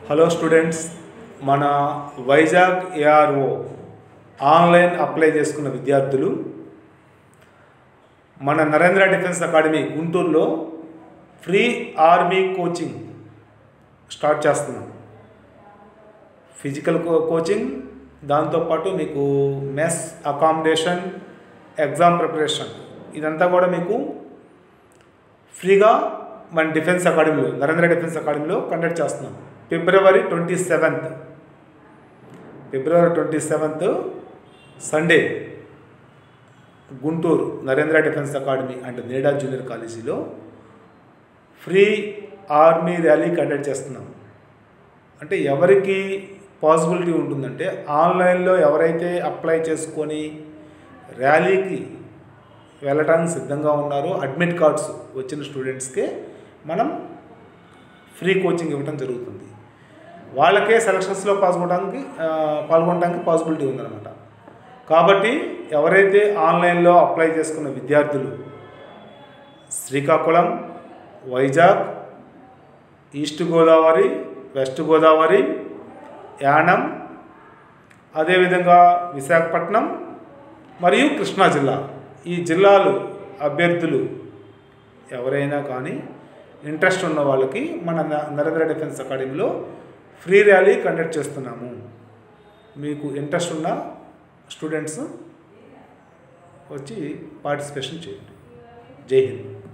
hello students మన Vizag ARO online apply చేసుకున్న విద్యార్థులు మన నరేంద్ర డిఫెన్స్ అకాడమీ గుంటూరులో ఫ్రీ ఆర్మీ కోచింగ్ స్టార్ట్ చేస్తున్నాం ఫిజికల్ కో కోచింగ్ దాంతోపాటు మీకు మెస్ అకామిడేషన్ ఎగ్జామ్ ప్రిపరేషన్ ఇదంతా కూడా మీకు ఫ్రీగా మన డిఫెన్స్ అకాడమీలో నరేంద్ర డిఫెన్స్ అకాడమీలో కండక్ట్ చేస్తున్నాం February twenty seventh February twenty seventh Sunday Guntur Narendra defence academy and నేడా జూనియర్ కాలేజీలో ఫ్రీ ఆర్మీ ర్యాలీ కండక్ట్ చేస్తున్నాం అంటే ఎవరికి పాసిబిలిటీ ఉంటుందంటే ఆన్లైన్లో ఎవరైతే అప్లై చేసుకొని ర్యాలీకి వెళ్ళటానికి సిద్ధంగా ఉన్నారో అడ్మిట్ కార్డ్స్ వచ్చిన స్టూడెంట్స్కే మనం ఫ్రీ కోచింగ్ ఇవ్వడం జరుగుతుంది వాళ్ళకే సెలక్షన్స్లో పాల్గొనడానికి ఆ, పాల్గొనడానికి పాసిబిలిటీ ఉందన్నమాట కాబట్టి ఎవరైతే ఆన్లైన్లో అప్లై చేసుకున్న విద్యార్థులు శ్రీకాకుళం వైజాగ్ ఈస్ట్ గోదావరి వెస్ట్ గోదావరి యానం అదేవిధంగా విశాఖపట్నం మరియు కృష్ణా జిల్లా ఈ జిల్లాలు అభ్యర్థులు ఎవరైనా కానీ ఇంట్రెస్ట్ ఉన్న వాళ్ళకి మన న- నరేంద్ర డిఫెన్స్ అకాడమీలో ఫ్రీ ర్యాలీ కండక్ట్ చేస్తున్నాము మీకు ఇంట్రెస్ట్ ఉన్న స్టూడెంట్స్ వచ్చి పార్టిసిపేషన్ చేయండి జై హింద్